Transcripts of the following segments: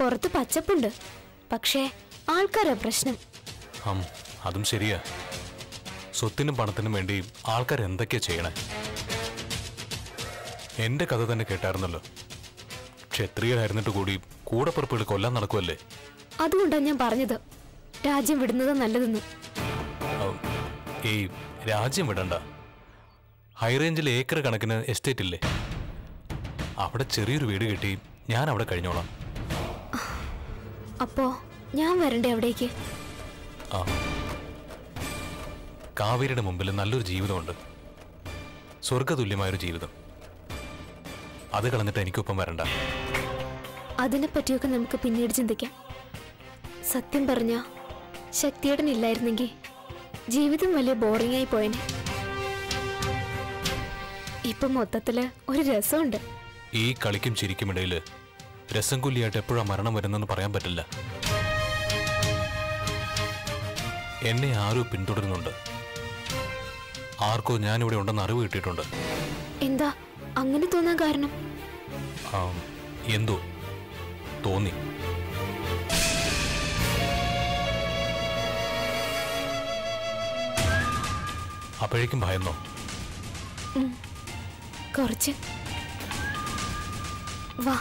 പുറത്ത് പച്ചപ്പുണ്ട് പക്ഷേ ആൾക്കാരാ പ്രശ്നം ഹം അതും ശരിയാ സ്വത്തിനും പണത്തിനും വേണ്ടി ആൾക്കാർ എന്തൊക്കെയാ ചെയ്യണേ എന്റെ കഥ തന്നെ കേട്ടായിരുന്നല്ലോ ക്ഷത്രിയരായിരുന്നിട്ട് കൂടി കൂടപ്പുറപ്പുകൾ കൊല്ലാൻ നടക്കുമല്ലേ അതുകൊണ്ടാണ് ഞാൻ പറഞ്ഞത് രാജ്യം വിടുന്നത് നല്ലതെന്ന് ഉം, ഈ രാജ്യം വിടണ്ട ഹൈറേഞ്ചിൽ ഏക്കർ കണക്കിന് എസ്റ്റേറ്റ് ഇല്ലേ അവിടെ ചെറിയൊരു വീട് കിട്ടി ഞാൻ അവിടെ കഴിഞ്ഞോളാം അപ്പോ ഞാൻ വരണ്ടേ അവിടേക്ക് ആ കാവേരിയുടെ മുമ്പിൽ നല്ലൊരു ജീവിതമുണ്ട് സ്വർഗതുല്യമായൊരു ജീവിതം അത് കളഞ്ഞിട്ട് എനിക്കൊപ്പം വരണ്ട അതിനെപ്പറ്റിയൊക്കെ നമുക്ക് പിന്നീട് ചിന്തിക്കാം സത്യം പറഞ്ഞ ശക്തിയേടൻ ഇല്ലായിരുന്നെങ്കിൽ ജീവിതം വലിയ ബോറിംഗ് ആയി പോയനെ ഇപ്പൊ മൊത്തത്തില് ഒരു രസമുണ്ട് ഈ കളിക്കും ചിരിക്കും ഇടയിൽ രസം കൊല്ലിയായിട്ട് എപ്പോഴാ മരണം വരുന്നെന്ന് പറയാൻ പറ്റില്ല എന്നെ ആരോ പിന്തുടരുന്നുണ്ട് ആർക്കോ ഞാനിവിടെ ഉണ്ടെന്ന് അറിവ് കിട്ടിയിട്ടുണ്ട് എന്താ അങ്ങനെ തോന്നാൻ കാരണം ആ, എന്തോ തോന്നി അപ്പോഴേക്കും ഭയന്നോ കുറച്ച് വാ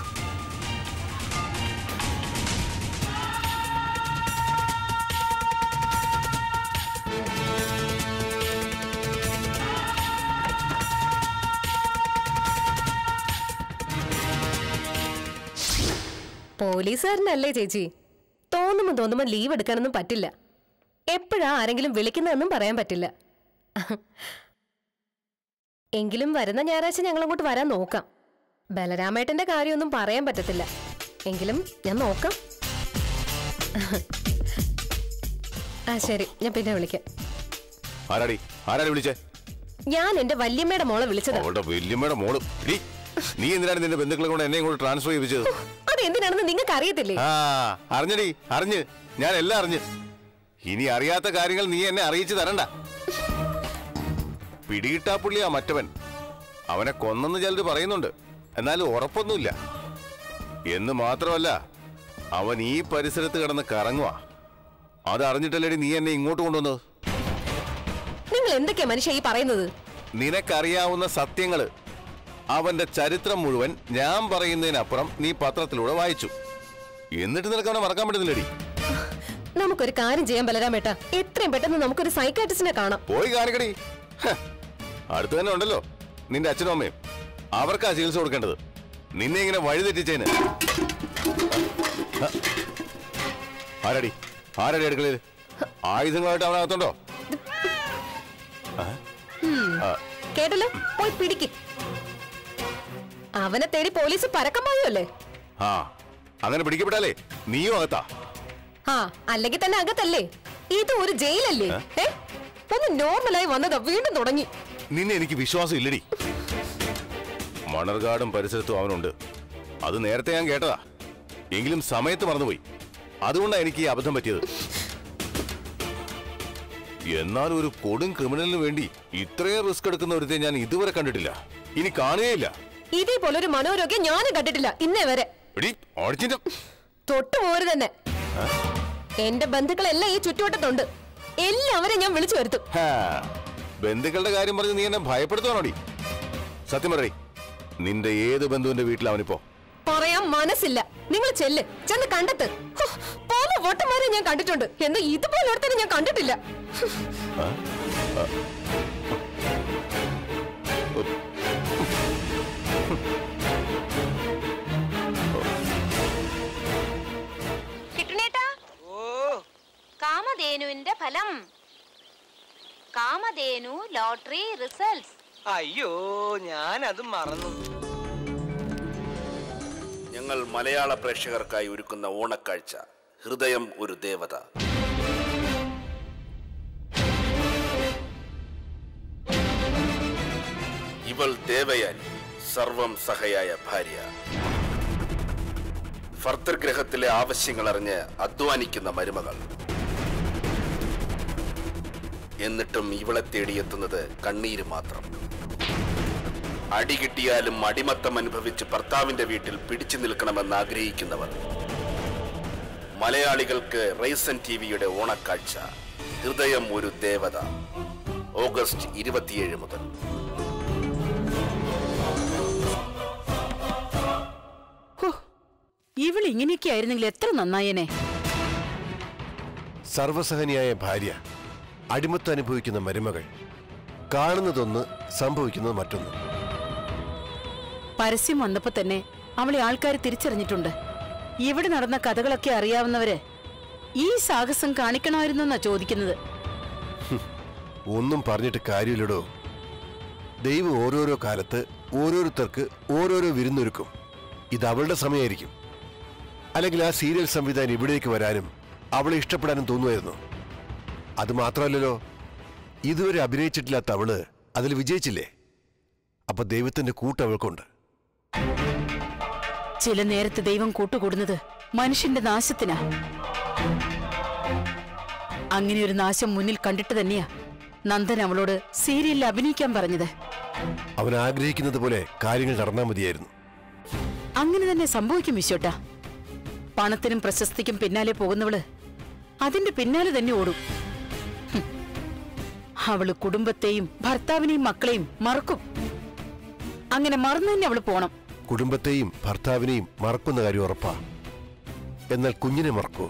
പോലീസുകാരനല്ലേ ചേച്ചി തോന്നുമ്പോ തോന്നുമ്പോ ലീവ് എടുക്കാനൊന്നും പറ്റില്ല എപ്പോഴാ ആരെങ്കിലും വിളിക്കുന്നതെന്നും പറയാൻ പറ്റില്ല എങ്കിലും വരുന്ന ഞായറാഴ്ച ഞങ്ങൾ അങ്ങോട്ട് വരാൻ നോക്കാം ബലരാമേട്ടന്റെ കാര്യമൊന്നും പറയാൻ പറ്റത്തില്ല എങ്കിലും ഞാൻ നോക്കാം ആ ശരി ഞാൻ പിന്നെ വിളിക്കാം ആരാടി ആരാടി വിളിച്ചേ ഞാൻ എന്റെ വല്യമ്മയുടെ മോളെ വിളിച്ചതാ അവളുടെ വല്യമ്മയുടെ മോള് എടീ, നീ എന്തിനാണ് നിന്റെ ബന്ധുക്കളെ കൊണ്ട് എന്നെ ഇങ്ങോട്ട് ട്രാൻസ്ഫർ ചെയ്യിപ്പിച്ചത് അത് എന്തിനാണെന്ന് നിങ്ങൾക്ക് അറിയത്തില്ലേ ആ അറിഞ്ഞടി അറിഞ്ഞ് ഞാൻ എല്ലാം അറിഞ്ഞ് ഇനി അറിയാത്ത കാര്യങ്ങൾ നീ എന്നെ അറിയിച്ചു തരണ്ട പിടികിട്ടാപ്പുള്ളിയാ മറ്റവൻ അവനെ കൊന്നെന്ന് ചിലർ പറയുന്നുണ്ട് എന്നാലും ഉറപ്പൊന്നുമില്ല എന്ന് മാത്രമല്ല അവൻ ഈ പരിസരത്ത് കിടന്ന് കറങ്ങുവാ അത് അറിഞ്ഞിട്ടല്ലേടി നീ എന്നെ ഇങ്ങോട്ട് കൊണ്ടുവന്നത് നിങ്ങൾ എന്തൊക്കെയാ മനുഷ്യ ഈ പറയുന്നത് നിനക്കറിയാവുന്ന സത്യങ്ങള് അവന്റെ ചരിത്രം മുഴുവൻ ഞാൻ പറയുന്നതിനപ്പുറം നീ പത്രത്തിലൂടെ വായിച്ചു എന്നിട്ട് നിനക്ക് അവനെ മറക്കാൻ പറ്റുന്നില്ലടി നമുക്കൊരു കാര്യം ചെയ്യാൻ ബലരാമേട്ട എത്രയും പെട്ടെന്ന് നമുക്കൊരു സൈക്കാട്രിസ്റ്റിനെ കാണാം പോയി കാണിക്കടി ഹ, അടുത്ത് തന്നെ ഉണ്ടല്ലോ നിന്റെ അച്ഛനും അമ്മയും അവർക്കാ ചികിത്സ കൊടുക്കേണ്ടത് നിന്നെ ഇങ്ങനെ വഴിതെറ്റിച്ചേന് ഹ, ആരടി ആരടി അടുക്കളയിൽ ആയുധങ്ങളായിട്ട് അവനകത്തുണ്ടോ കേട്ടല്ലോ പോയി പിടിക്ക് അവനെ തേടി പോലീസ് പരക്കം പായുമല്ലേ ആ അങ്ങനെ പിടിക്കപ്പെട്ടാലേ നീയും അകത്താ ആ അല്ലെങ്കിൽ തന്നെ അകത്തല്ലേ ഇത് ഒരു ജയിലല്ലേ ഏ ഒന്ന് നോർമലായി വന്നതാ വീണ്ടും തുടങ്ങി നിന്നെ എനിക്ക് വിശ്വാസം ഇല്ലടി മണർകാടും പരിസരത്തും അവനുണ്ട് അത് നേരത്തെ ഞാൻ കേട്ടതാ എങ്കിലും സമയത്ത് മറന്നുപോയി അതുകൊണ്ടാണ് എനിക്ക് ഈ അബദ്ധം പറ്റിയത് എന്നാൽ ഒരു കൊടും ക്രിമിനലിന് വേണ്ടി ഇത്രയും റിസ്ക് എടുക്കുന്ന ഒരുത്തെ ഞാൻ ഇതുവരെ കണ്ടിട്ടില്ല ഇനി കാണുകയില്ല ഇതേപോലെ ഒരു മനോരോഗ്യം ഞാനും കണ്ടിട്ടില്ല ഇന്നേ വരെ എടി ഓടിച്ചിന്റെ തൊട്ടു പോരു തന്നെ എന്റെ ബന്ധുക്കളെല്ലാം ഈ ചുറ്റുവട്ടത്തുണ്ട് എല്ലാവരെയും ഞാൻ വിളിച്ചു വരുത്തും ഹാ, ബന്ധുക്കളുടെ കാര്യം പറഞ്ഞ് നീ എന്നെ ഭയപ്പെടുത്തുവാണോടി സത്യം പറയടി നിന്റെ ഏത് ബന്ധുവിന്റെ വീട്ടിൽ അവനിപ്പോ പറയാൻ മനസ്സില്ല നിങ്ങൾ ചെല്ല് ചെന്ന് കണ്ടെത്ത് ഹോ, പല വോട്ടന്മാരെ ഞാൻ കണ്ടിട്ടുണ്ട് എന്നാൽ ഇതുപോലെ ഒരുത്തനെ ഞാൻ കണ്ടിട്ടില്ല കിട്ടണേട്ടാ ഓ കാമധേനുവിന്റെ ഫലം കാമധേനു ലോട്ടറി റിസൾട്ട്സ് അയ്യോ ഞാൻ അത് മറന്നു ഞങ്ങൾ മലയാള പ്രേക്ഷകർക്കായി ഒരുക്കുന്ന ഓണക്കാഴ്ച ഹൃദയം ഒരു ദേവത ഇവൾ ദേവയാനി സർവം സഹയായ ഭാര്യ ഭർത്തൃഗ്രഹത്തിലെ ആവശ്യങ്ങൾ അറിഞ്ഞ് അധ്വാനിക്കുന്ന മരുമകൾ എന്നിട്ടും ഇവളെ തേടിയെത്തുന്നത് കണ്ണീര് മാത്രം അടി കിട്ടിയാലും അടിമത്തം അനുഭവിച്ച് ഭർത്താവിന്റെ വീട്ടിൽ പിടിച്ചു നിൽക്കണമെന്ന് ആഗ്രഹിക്കുന്നവർ മലയാളികൾക്ക് റൈസൻ ടിവിയുടെ ഓണക്കാഴ്ച ഹൃദയം ഒരു ദേവത ഓഗസ്റ്റ് ഇരുപത്തിയേഴ് മുതൽ ഇവൾ ഇങ്ങനെയൊക്കെ ആയിരുന്നെങ്കിൽ എത്ര നന്നായേനെ സർവസഹനിയായ ഭാര്യ അടിമത്തം അനുഭവിക്കുന്ന മരുമകൾ കാണുന്നതൊന്ന് സംഭവിക്കുന്നത് മറ്റൊന്ന് പരസ്യം വന്നപ്പോ തന്നെ അവളെ ആൾക്കാർ തിരിച്ചറിഞ്ഞിട്ടുണ്ട് ഇവിടെ നടന്ന കഥകളൊക്കെ അറിയാവുന്നവര് ഈ സാഹസം കാണിക്കണമായിരുന്നെന്നാ ചോദിക്കുന്നത് ഒന്നും പറഞ്ഞിട്ട് കാര്യമില്ലടോ ദൈവം ഓരോരോ കാലത്ത് ഓരോരുത്തർക്ക് ഓരോരോ വിരുന്നൊരുക്കും ഇത് അവളുടെ സമയമായിരിക്കും അല്ലെങ്കിൽ ആ സീരിയൽ സംവിധാനം ഇവിടേക്ക് വരാനും അവളെ ഇഷ്ടപ്പെടാനും തോന്നുമായിരുന്നു അത് മാത്രമല്ലല്ലോ ഇതുവരെ അഭിനയിച്ചിട്ടില്ലാത്ത അവള് അതിൽ വിജയിച്ചില്ലേ അപ്പൊ ദൈവത്തിന്റെ കൂട്ട് അവൾക്കുണ്ട് ചില നേരത്ത് ദൈവം കൂട്ടുകൂടുന്നത് മനുഷ്യന്റെ നാശത്തിനാ അങ്ങനെ ഒരു നാശം മുന്നിൽ കണ്ടിട്ട് തന്നെയാ നന്ദൻ അവളോട് സീരിയലിൽ അഭിനയിക്കാൻ പറഞ്ഞത് അവൻ ആഗ്രഹിക്കുന്നത് പോലെ കാര്യങ്ങൾ നടന്നാൽ മതിയായിരുന്നു അങ്ങനെ തന്നെ സംഭവിക്കും വിശ്വട്ട പണത്തിനും പ്രശസ്തിക്കും പിന്നാലെ പോകുന്നവള് അതിന്റെ പിന്നാലെ തന്നെ ഓടും ഹും. അവള് കുടുംബത്തെയും ഭർത്താവിനെയും മക്കളെയും മറക്കും അങ്ങനെ മറന്നു തന്നെ അവള് പോണം കുടുംബത്തെയും ഭർത്താവിനെയും മറക്കുന്ന കാര്യം ഉറപ്പാ എന്നാൽ കുഞ്ഞിനെ മറക്കോ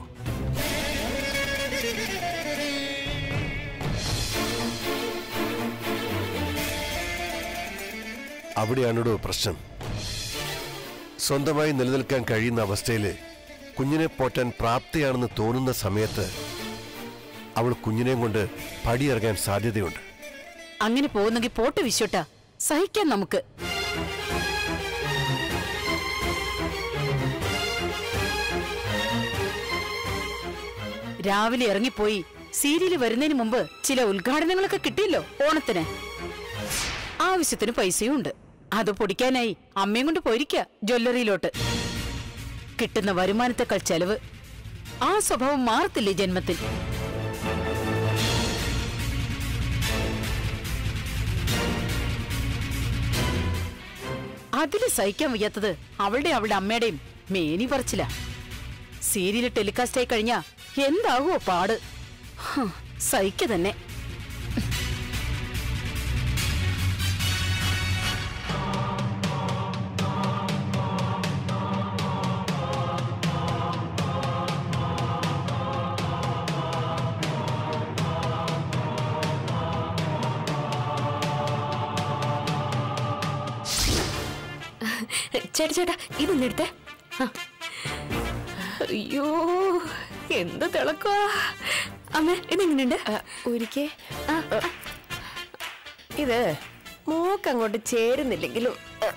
അവിടെയാണോ പ്രശ്നം സ്വന്തമായി നിലനിൽക്കാൻ കഴിയുന്ന അവസ്ഥയിൽ കുഞ്ഞിനെ പോറ്റാൻ പ്രാപ്തിയാണെന്ന് തോന്നുന്ന സമയത്ത് അവൾ കുഞ്ഞിനെയും കൊണ്ട് പടിയിറങ്ങാൻ സാധ്യതയുണ്ട് അങ്ങനെ പോകുന്നെങ്കിൽ പോട്ട് വിശ്വട്ട സഹിക്കാം നമുക്ക് രാവിലെ ഇറങ്ങിപ്പോയി സീരിയൽ വരുന്നതിന് മുമ്പ് ചില ഉദ്ഘാടനങ്ങളൊക്കെ കിട്ടിയല്ലോ ഓണത്തിന് ആവശ്യത്തിന് പൈസയും ഉണ്ട് അത് പൊടിക്കാനായി അമ്മയും കൊണ്ട് പോയിരിക്ക ജ്വല്ലറിയിലോട്ട് കിട്ടുന്ന വരുമാനത്തെക്കാൾ ചെലവ് ആ സ്വഭാവം മാറത്തില്ലേ ജന്മത്തിൽ അതില് സഹിക്കാൻ വയ്യാത്തത് അവളുടെ അവളുടെ അമ്മയുടെയും മേനി പറിച്ചില്ല സീരിയൽ ടെലികാസ്റ്റ് ആയി കഴിഞ്ഞാ എന്താകുമോ പാട് ഹ്, സഹിക്ക തന്നെ ചേട്ടാ ചേട്ടാ ഇതൊന്ന് എടുത്തേ ആ. അയ്യോ എന്ത് തിളക്കോ അമ്മ ഇതെങ്ങനെയുണ്ട് ഒരിക്കേ ഇത് മോക്ക് അങ്ങോട്ട് ചേരുന്നില്ലെങ്കിലും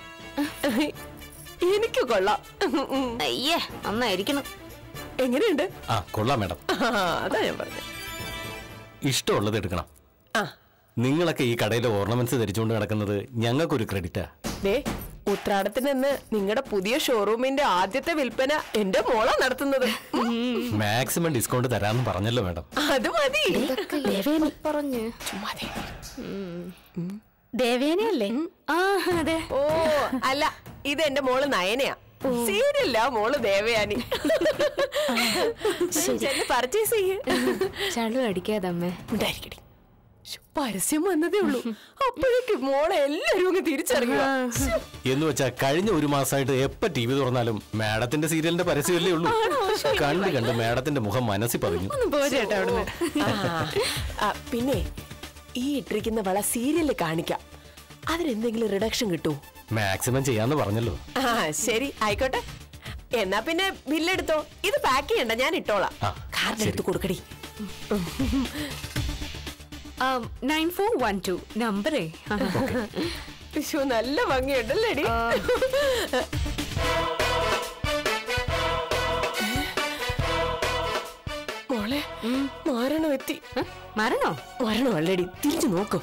എനിക്ക് കൊള്ളാം അയ്യേ നന്നായിരിക്കണം എങ്ങനെയുണ്ട് ആ കൊള്ളാം മാഡം ആ, അതാ ഞാൻ പറഞ്ഞത് ഇഷ്ടമുള്ളത് എടുക്കണം ആ നിങ്ങളൊക്കെ ഈ കടയിലെ ഓർണമെന്റ്സ് ധരിച്ചുകൊണ്ട് നടക്കുന്നത് ഞങ്ങൾക്കൊരു ക്രെഡിറ്റാ ദേ ഉത്രാടത്തിനെന്ന് നിങ്ങളുടെ പുതിയ ഷോറൂമിന്റെ ആദ്യത്തെ വിൽപ്പന എന്റെ മോളാ നടത്തുന്നത് മാക്സിമം ഡിസ്കൗണ്ട് തരാമെന്ന് പറഞ്ഞല്ലോ മാഡം അത് മതി പറഞ്ഞു ചുമ്മാതെ. ദേവേനയല്ലേ ആ അതെ ഓ അല്ല ഇത് എന്റെ മോള് നയനയാ സീരിയല്ല മോള് ദേവയാനി ചെന്ന് പർച്ചേസ് ചെയ്യ് ചളു അടിക്കാതെ അമ്മേ ഉണ്ടായിരിക്കടി ശ്ശോ, പരസ്യം വന്നതേ ഉള്ളൂ അപ്പോഴേക്കും മോളെ എല്ലാരും അങ്ങ് തിരിച്ചറിയുക എന്ന് വെച്ചാ കഴിഞ്ഞ ഒരു മാസമായിട്ട് എപ്പോ ടി വി തുറന്നാലും മാഡത്തിന്റെ സീരിയലിന്റെ പരസ്യമല്ലേ ഉള്ളൂ കണ്ട് കണ്ട് മാഡത്തിന്റെ മുഖം മനസ്സിൽ പതിഞ്ഞു പോരേട്ടാ അവിടുന്ന് ആ, പിന്നെ ഈ ഇട്ടിരിക്കുന്ന വള സീരിയലിൽ കാണിക്കാം അതിനെന്തെങ്കിലും റിഡക്ഷൻ കിട്ടുമോ മാക്സിമം ചെയ്യാന്ന് പറഞ്ഞല്ലോ ആ ശരി ആയിക്കോട്ടെ എന്നാ പിന്നെ ബില്ലെടുത്തോ ഇത് പാക്ക് ചെയ്യണ്ട ഞാൻ ഇട്ടോളാം ആ, കാർഡ് ശരി. എടുത്ത് കൊടുക്കടി നയൻ ഫോർ വൺ ടു നമ്പറേ വിഷു നല്ല ഭംഗിയുണ്ടല്ലേടി മോളെ മരണം എത്തി മരണോ മരണം അല്ലേടി തിരിച്ചു നോക്കും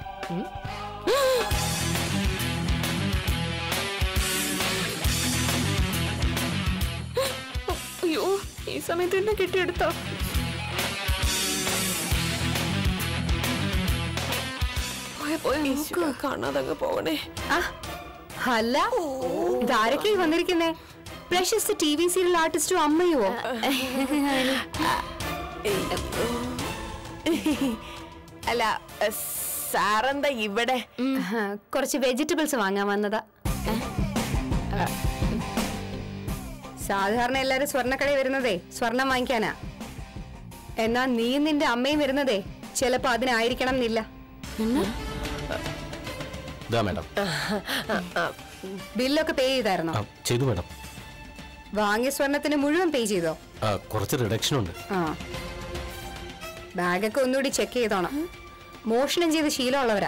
അയ്യോ ഈ സമയത്ത് എന്നെ കിട്ടിയെടുത്തോ പോയ പോയ കാണാതങ്ങ് പോകണേ അല്ല ഇതാരൊക്കെ വന്നിരിക്കുന്നേ പ്രശസ്ത ടി വി സീരിയൽ ആർട്ടിസ്റ്റും അമ്മയുവോ അല്ല സാറെന്താ ഇവിടെ ആഹാ, കുറച്ച് വെജിറ്റബിൾസ് വാങ്ങാൻ വന്നതാ സാധാരണ എല്ലാരും സ്വർണ്ണക്കടയിൽ വരുന്നതേ സ്വർണം വാങ്ങിക്കാനാ എന്നാ നീയും നിന്റെ അമ്മയും വരുന്നതേ ചിലപ്പോ അതിനായിരിക്കണം എന്നില്ല ഇതാ മാഡം ബില്ലൊക്കെ പേ ചെയ്തായിരുന്നോ ആ, ചെയ്തു മാഡം വാങ്ങിയ സ്വർണത്തിന് മുഴുവൻ പേ ചെയ്തോ ആ, കുറച്ച് റിഡക്ഷൻ ഉണ്ട് ആ ബാഗൊക്കെ ഒന്നുകൂടി ചെക്ക് ചെയ്തോണം മോഷണം ചെയ്ത് ശീലമുള്ളവരാ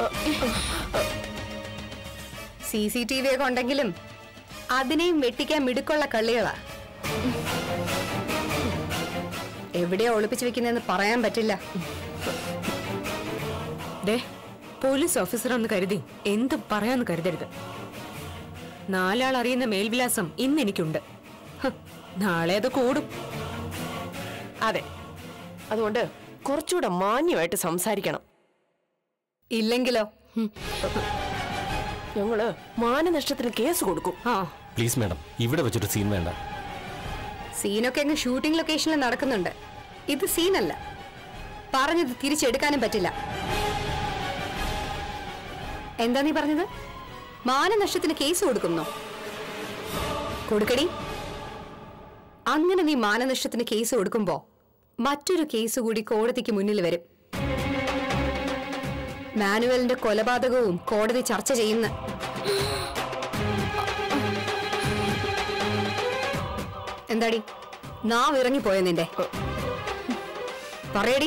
സി സി ടി വി ഒക്കെ ഉണ്ടെങ്കിലും അതിനെയും വെട്ടിക്കാൻ മിടുക്കുള്ള കള്ളികളാ എവിടെയാ ഒളിപ്പിച്ചു വെക്കുന്നതെന്ന് പറയാൻ പറ്റില്ല ദേ പോലീസ് ഓഫീസറാന്ന് കരുതി എന്തും പറയാന്ന് കരുതരുത് നാലാൾ അറിയുന്ന മേൽവിലാസം ഇന്ന് എനിക്കുണ്ട് ഹ്, നാളെ അത് കൂടും അതെ അതുകൊണ്ട് കുറച്ചുകൂടെ മാന്യമായിട്ട് സംസാരിക്കണം ഇല്ലെങ്കിലോ ഞങ്ങള് മാനനഷ്ടത്തിന് കേസ് കൊടുക്കും ആ പ്ലീസ് മാഡം ഇവിടെ വെച്ചൊരു സീൻ വേണ്ട സീനൊക്കെ അങ്ങ് ഷൂട്ടിംഗ് ലൊക്കേഷനിൽ നടക്കുന്നുണ്ട് ഇത് സീനല്ല പറഞ്ഞത് തിരിച്ചെടുക്കാനും പറ്റില്ല എന്താ നീ പറഞ്ഞത് മാനനഷ്ടത്തിന് കേസ് കൊടുക്കുന്നോ കൊടുക്കടി അങ്ങനെ നീ മാനനഷ്ടത്തിന് കേസ് കൊടുക്കുമ്പോ മറ്റൊരു കേസ് കൂടി കോടതിക്ക് മുന്നിൽ വരും മാനുവലിന്റെ കൊലപാതകവും കോടതി ചർച്ച ചെയ്യുന്ന എന്താടി നാവ് ഇറങ്ങിപ്പോയോ നിന്റെ പറയടി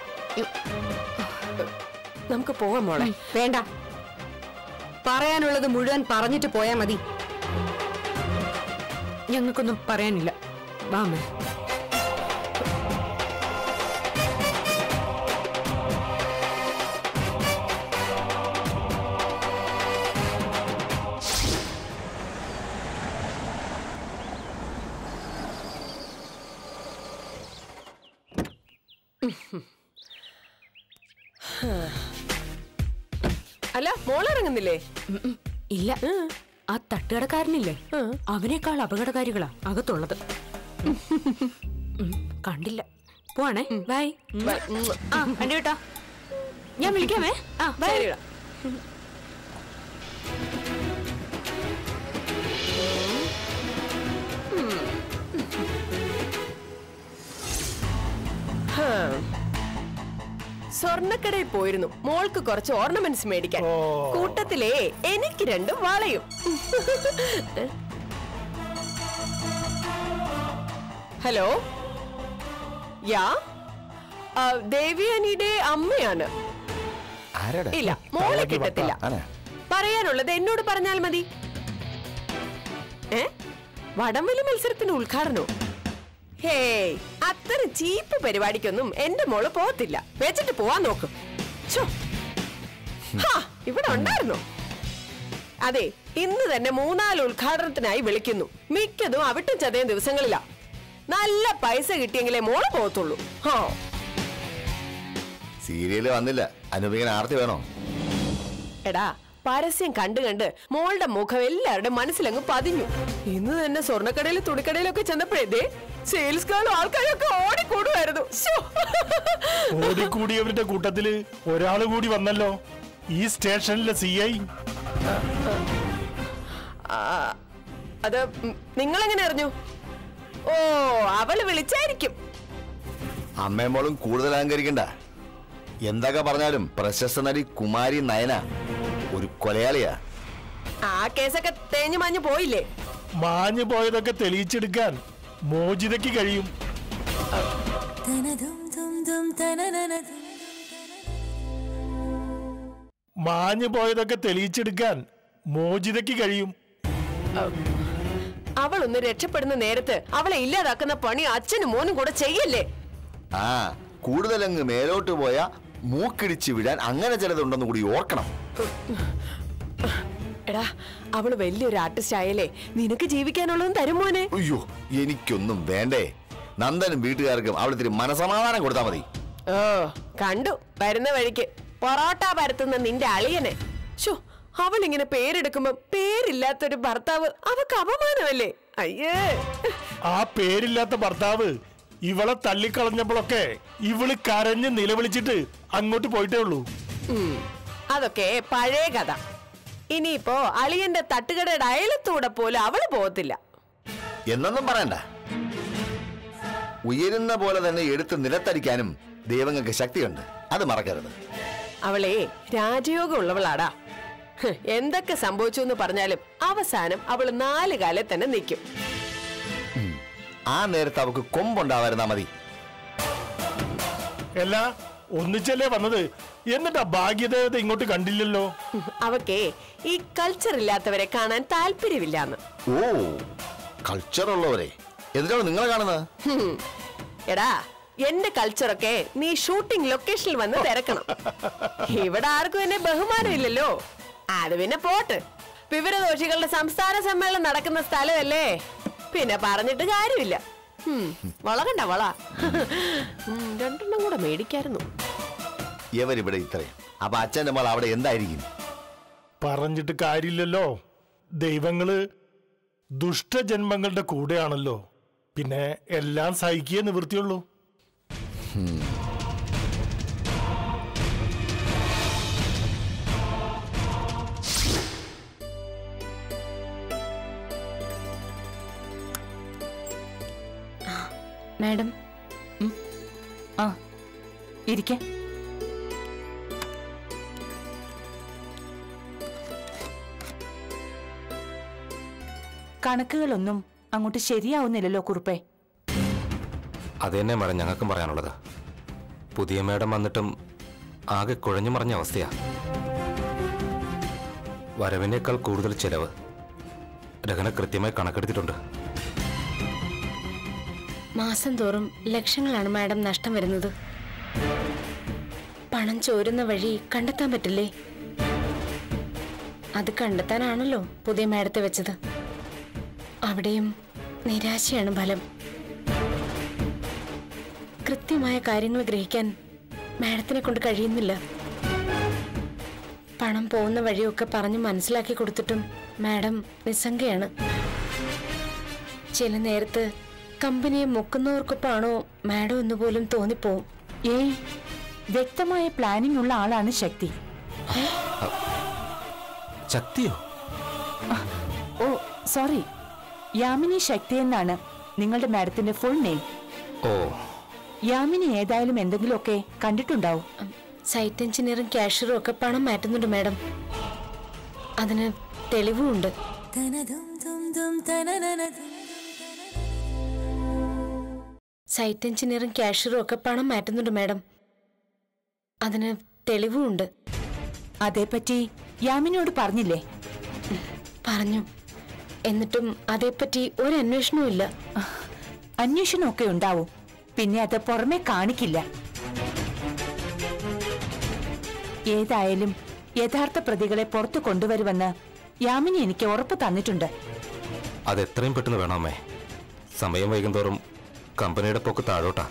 നമുക്ക് പോവാം മോളെ വേണ്ട പറയാനുള്ളത് മുഴുവൻ പറഞ്ഞിട്ട് പോയാ മതി ഞങ്ങൾക്കൊന്നും പറയാനില്ല വാമേ അല്ല മോളിറങ്ങുന്നില്ലേ ഇല്ല ആ തട്ടുകടക്കാരനില്ലേ അവനേക്കാൾ അപകടകാരികളാ അകത്തുള്ളത് ഉം, കണ്ടില്ല പോവാണേ ബൈ ആ കണ്ടു കേട്ടോ ഞാൻ വിളിക്കാമേ ആ ബൈ ശരിടാ. ഹാ. സ്വർണ്ണക്കടയിൽ പോയിരുന്നു മോൾക്ക് കുറച്ച് ഓർണമെന്റ്സ് മേടിക്കാൻ കൂട്ടത്തിലേ എനിക്ക് രണ്ടും വളയും ഹലോ യാ ആ, ദേവിയാനിയുടെ അമ്മയാണ് ഇല്ല മോളെ കിട്ടത്തില്ല പറയാനുള്ളത് എന്നോട് പറഞ്ഞാൽ മതി ഏ വടംവലി മത്സരത്തിന് ഉദ്ഘാടനോ ഹേയ് അത്തരം ചീപ്പ് പരിപാടിക്കൊന്നും എന്റെ മോള് പോകത്തില്ല വെച്ചിട്ട് പോവാൻ നോക്കും ഛോ. ഹാ, ഇവിടെ ഉണ്ടായിരുന്നോ അതെ ഇന്ന് തന്നെ മൂന്നാല് ഉദ്ഘാടനത്തിനായി വിളിക്കുന്നു മിക്കതും അവിട്ടും ചതയും ദിവസങ്ങളിലാ നല്ല പൈസ കിട്ടിയെങ്കിലേ മോള് പോകത്തുള്ളൂ ഹാ സീരിയല് വന്നില്ല അനുപിങ്ങനെ ആർത്തി വേണോ എടാ പരസ്യം കണ്ടു കണ്ട് മോളുടെ മുഖം എല്ലാവരുടെ മനസ്സിലങ്ങ് പതിഞ്ഞു ഇന്ന് തന്നെ സ്വർണ്ണക്കടയിൽ തുണിക്കടയിലൊക്കെ ചെന്നപ്പോഴേ ദേ സെയിൽസ് കാളും ആൾക്കാരൊക്കെ ഓടിക്കൂടുമായിരുന്നു ശ്ശോ. ഓടിക്കൂടിയവരുടെ കൂട്ടത്തില് ഒരാള് കൂടി വന്നല്ലോ ഈ സ്റ്റേഷനിലെ സി ഐ ആ, അത് നിങ്ങൾ എങ്ങനെ അറിഞ്ഞു ഓ അവള് വിളിച്ചായിരിക്കും അമ്മയും മോളും കൂടുതൽ അഹങ്കരിക്കണ്ട എന്തൊക്കെ പറഞ്ഞാലും പ്രശസ്ത നടി കുമാരി നയന ഒരു കൊലയാളിയാ ആ കേസൊക്കെ തേഞ്ഞു മാഞ്ഞു പോയില്ലേ മാഞ്ഞു പോയതൊക്കെ തെളിയിച്ചെടുക്കാൻ മോചിതയ്ക്ക് കഴിയും മാഞ്ഞു പോയതൊക്കെ തെളിയിച്ചെടുക്കാൻ മോചിതയ്ക്ക് കഴിയും അവളൊന്ന് രക്ഷപ്പെടുന്ന നേരത്ത് അവളെ ഇല്ലാതാക്കുന്ന പണി അച്ഛനും മോനും കൂടെ ചെയ്യല്ലേ ആ കൂടുതലങ്ങ് മേലോട്ട് പോയാ മൂക്കിടിച്ച് വിടാൻ അങ്ങനെ ചിലതുണ്ടെന്ന് കൂടി ഓർക്കണം എടാ അവള് വലിയൊരു ആർട്ടിസ്റ്റ് ആയല്ലേ നിനക്ക് ജീവിക്കാനുള്ളതും തരും മോനെ അയ്യോ എനിക്കൊന്നും വേണ്ടേ നന്ദനും വീട്ടുകാർക്കും അവിടെ ഇത്തിരി മനസമാധാനം കൊടുത്താൽ മതി ഓ കണ്ടു വരുന്ന വഴിക്ക് പൊറോട്ട പരത്തുന്ന നിന്റെ അളിയനെ ഷോ അവൾ ഇങ്ങനെ പേരെടുക്കുമ്പോ പേരില്ലാത്തൊരു ഭർത്താവ് അവക്ക് അപമാനമല്ലേ അയ്യേ ആ പേരില്ലാത്ത ഭർത്താവ് ഇവളെ തള്ളിക്കളഞ്ഞപ്പോഴൊക്കെ ഇവള് കരഞ്ഞ് നിലവിളിച്ചിട്ട് അങ്ങോട്ട് പോയിട്ടേ ഉള്ളൂ ഉം, അതൊക്കെ പഴയ കഥ ഇനിയിപ്പോ അളിയന്റെ തട്ടുകടയുടെ അയലത്തൂടെ പോലും അവള് പോകത്തില്ല എന്നൊന്നും പറയണ്ട ഉയരുന്ന പോലെ തന്നെ എടുത്ത് നിലത്തടിക്കാനും ദൈവങ്ങൾക്ക് ശക്തിയുണ്ട് അത് മറക്കരുത് അവളെ രാജയോഗം ഉള്ളവളാടാ ഹ്, എന്തൊക്കെ സംഭവിച്ചു എന്ന് പറഞ്ഞാലും അവസാനം അവള് നാല് കാലം തന്നെ നിൽക്കും ആ നേരത്ത് അവക്ക് കൊമ്പുണ്ടാവായിരുന്നാ മതി അല്ല ഒന്നിച്ചല്ലേ വന്നത് എന്നിട്ടാ ഭാഗ്യദേവത ഇങ്ങോട്ട് കണ്ടില്ലല്ലോ അവക്കേ ഈ കൾച്ചർ ഇല്ലാത്തവരെ കാണാൻ താല്പര്യമില്ലാന്ന് ഓ കൾച്ചർ ഉള്ളവരെ എന്തിനാണ് നിങ്ങളെ കാണുന്നത് ഹും. എടാ എന്റെ കൾച്ചറൊക്കെ നീ ഷൂട്ടിംഗ് ലൊക്കേഷനിൽ വന്ന് തിരക്കണം ഇവിടെ ആർക്കും എന്നെ ബഹുമാനമില്ലല്ലോ അത് പിന്നെ പോട്ട് വിവരദോഷികളുടെ സംസ്ഥാന സമ്മേളനം നടക്കുന്ന സ്ഥലമല്ലേ പിന്നെ പറഞ്ഞിട്ട് കാര്യമില്ല ഹും, വളകണ്ട വള ഉം, രണ്ടെണ്ണം കൂടെ മേടിക്കായിരുന്നു ഇവരിവിടെ ഇത്രയും അപ്പൊ അച്ഛന്റെ മോൾ അവിടെ എന്തായിരിക്കും പറഞ്ഞിട്ട് കാര്യമില്ലല്ലോ ദൈവങ്ങള് ദുഷ്ടജന്മങ്ങളുടെ കൂടെയാണല്ലോ പിന്നെ എല്ലാം സഹിക്കേ നിവൃത്തിയുള്ളൂ മാഡം ആ ഇരിക്കെ കണക്കുകളൊന്നും അങ്ങോട്ട് ശരിയാവുന്നില്ലല്ലോ കുറുപ്പേ അത് തന്നെ മാഡം ഞങ്ങൾക്കും പറയാനുള്ളത് പുതിയ മേഡം വന്നിട്ടും ആകെ കുഴഞ്ഞു മറിഞ്ഞ അവസ്ഥയാ വരവിനേക്കാൾ കൂടുതൽ ചെലവ് രഹന കൃത്യമായി കണക്കെടുത്തിട്ടുണ്ട് മാസം തോറും ലക്ഷങ്ങളാണ് മാഡം നഷ്ടം വരുന്നത് പണം ചോരുന്ന വഴി കണ്ടെത്താൻ പറ്റില്ലേ അത് കണ്ടെത്താനാണല്ലോ പുതിയ മാഡത്തെ വെച്ചത് അവിടെയും നിരാശയാണ് ഫലം കൃത്യമായ കാര്യങ്ങൾ ഗ്രഹിക്കാൻ മാഡത്തിനെ കൊണ്ട് കഴിയുന്നില്ല പണം പോകുന്ന വഴിയൊക്കെ പറഞ്ഞ് മനസ്സിലാക്കി കൊടുത്തിട്ടും മാഡം നിസ്സംഗയാണ് ചില നേരത്ത് കമ്പനിയെ മുക്കുന്നവർക്കൊപ്പമാണോ മാഡം എന്ന് പോലും തോന്നിപ്പോവും ഏയ് വ്യക്തമായ പ്ലാനിംഗ് ഉള്ള ആളാണ് ശക്തി ശക്തിയോ ഓ സോറി യാമിനി ശക്തി എന്നാണ് നിങ്ങളുടെ മാഡത്തിന്റെ ഫുൾ നെയിം ഓ യാമിനി ഏതായാലും എന്തെങ്കിലുമൊക്കെ കണ്ടിട്ടുണ്ടാവും സൈറ്റ് എഞ്ചിനീയറും ക്യാഷ്യറും ഒക്കെ പണം മാറ്റുന്നുണ്ട് മാഡം അതിന് തെളിവുമുണ്ട് സൈറ്റ് എഞ്ചിനീയറും ക്യാഷ്യറും ഒക്കെ പണം മാറ്റുന്നുണ്ട് മാഡം അതിന് തെളിവുമുണ്ട് അതേപ്പറ്റി യാമിനിയോട് പറഞ്ഞില്ലേ പറഞ്ഞു എന്നിട്ടും അതേപ്പറ്റി ഒരു അന്വേഷണവും ഇല്ല അന്വേഷണമൊക്കെ ഉണ്ടാവും പിന്നെ അത് പുറമെ കാണിക്കില്ല ഏതായാലും യഥാർത്ഥ പ്രതികളെ പുറത്തു കൊണ്ടുവരുമെന്ന് യാമിനി എനിക്ക് ഉറപ്പ് തന്നിട്ടുണ്ട് അത് എത്രയും പെട്ടെന്ന് വേണമേ സമയം വൈകുന്തോറും കമ്പനിയുടെ പോക്ക് താഴോട്ടാ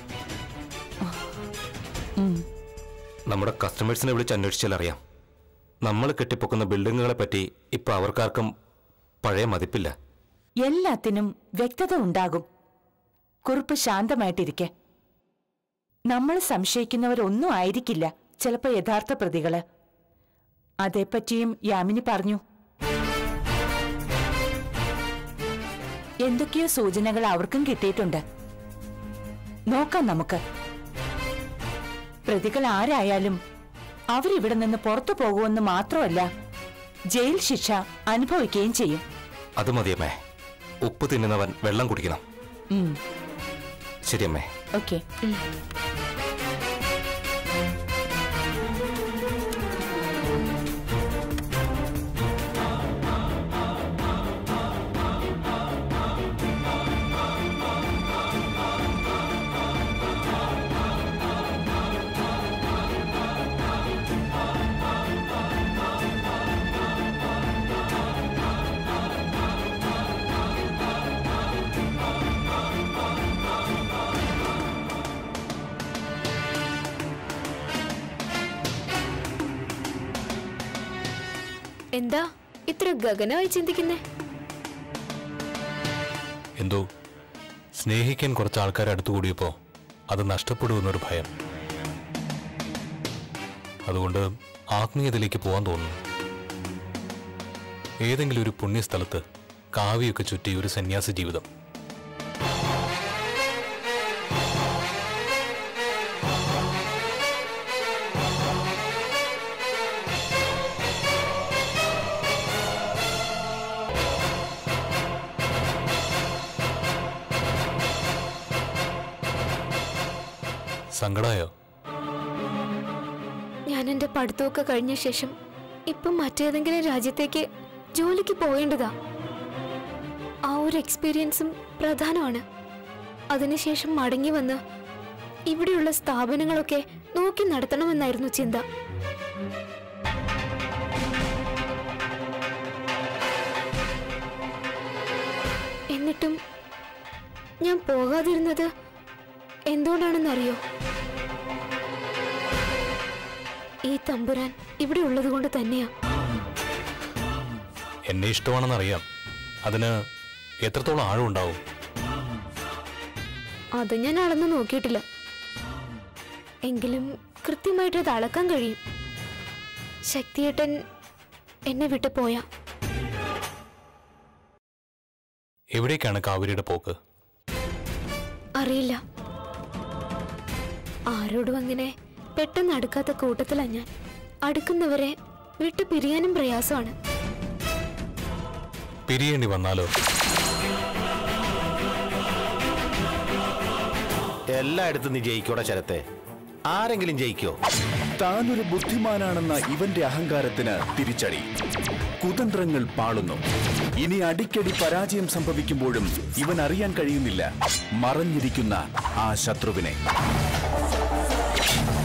ഉം. നമ്മുടെ കസ്റ്റമേഴ്സിനെ വിളിച്ച് അന്വേഷിച്ചാൽ അറിയാം നമ്മൾ കെട്ടിപ്പൊക്കുന്ന ബിൽഡിങ്ങുകളെ പറ്റി ഇപ്പൊ അവർക്കാർക്കും പഴയ മതിപ്പില്ല എല്ലാത്തിനും വ്യക്തത ഉണ്ടാകും കുറിപ്പ് ശാന്തമായിട്ടിരിക്കെ നമ്മൾ സംശയിക്കുന്നവരൊന്നും ആയിരിക്കില്ല ചിലപ്പോ യഥാർത്ഥ പ്രതികള് അതേപ്പറ്റിയും യാമിനി പറഞ്ഞു എന്തൊക്കെയോ സൂചനകൾ അവർക്കും കിട്ടിയിട്ടുണ്ട് നോക്കാം നമുക്ക് പ്രതികൾ ആരായാലും അവരിവിടെ നിന്ന് പുറത്തു പോകുമെന്ന് മാത്രമല്ല ജയിൽ ശിക്ഷ അനുഭവിക്കുകയും ചെയ്യും അത് മതിയമ്മേ ഉപ്പ് തിന്നുന്നവൻ വെള്ളം കുടിക്കണം ഉം. ശരിയമ്മേ ഓക്കെ എന്താ ഇത്ര ഗഗനമായി ചിന്തിക്കുന്നേ എന്തോ സ്നേഹിക്കാൻ കുറച്ച് ആൾക്കാർ അടുത്തുകൂടിയപ്പോ അത് നഷ്ടപ്പെടുമെന്നൊരു ഭയം അതുകൊണ്ട് ആത്മീയതയിലേക്ക് പോകാൻ തോന്നുന്നു ഏതെങ്കിലും ഒരു പുണ്യസ്ഥലത്ത് കാവിയൊക്കെ ചുറ്റി ഒരു സന്യാസ ജീവിതം സങ്കടായോ ഞാൻ എന്റെ പഠിത്തമൊക്കെ കഴിഞ്ഞ ശേഷം ഇപ്പം മറ്റേതെങ്കിലും രാജ്യത്തേക്ക് ജോലിക്ക് പോകേണ്ടതാ ആ ഒരു എക്സ്പീരിയൻസും പ്രധാനമാണ് അതിനുശേഷം മടങ്ങി വന്ന് ഇവിടെയുള്ള സ്ഥാപനങ്ങളൊക്കെ നോക്കി നടത്തണമെന്നായിരുന്നു ചിന്ത എന്നിട്ടും ഞാൻ പോകാതിരുന്നത് എന്തുകൊണ്ടാണെന്നറിയോ ഈ തമ്പുരാൻ ഇവിടെ ഉള്ളത് കൊണ്ട് തന്നെയാ എന്നെ ഇഷ്ടമാണെന്നറിയാം അതിന് എത്രത്തോളം ആഴമുണ്ടാവും അത് ഞാൻ അളന്ന് നോക്കിയിട്ടില്ല എങ്കിലും കൃത്യമായിട്ട് അത് അളക്കാൻ കഴിയും ശക്തിയേട്ടൻ എന്നെ വിട്ടു പോയാ എവിടേക്കാണ് കാവേരിയുടെ പോക്ക് അറിയില്ല ആരോടും അങ്ങനെ പെട്ടെന്ന് അടുക്കാത്ത കൂട്ടത്തിലാ ഞാൻ അടുക്കുന്നവരെ വിട്ടു പിരിയാനും പ്രയാസമാണ് പിരിയേണ്ടി വന്നാലോ എല്ലായിടത്തും നീ ജയിക്കോടെ ശരത്തെ ആരെങ്കിലും ജയിക്കോ താനൊരു ബുദ്ധിമാനാണെന്ന ഇവന്റെ അഹങ്കാരത്തിന് തിരിച്ചടി കുതന്ത്രങ്ങൾ പാളുന്നു ഇനി അടിക്കടി പരാജയം സംഭവിക്കുമ്പോഴും ഇവൻ അറിയാൻ കഴിയുന്നില്ല മറഞ്ഞിരിക്കുന്ന ആ ശത്രുവിനെ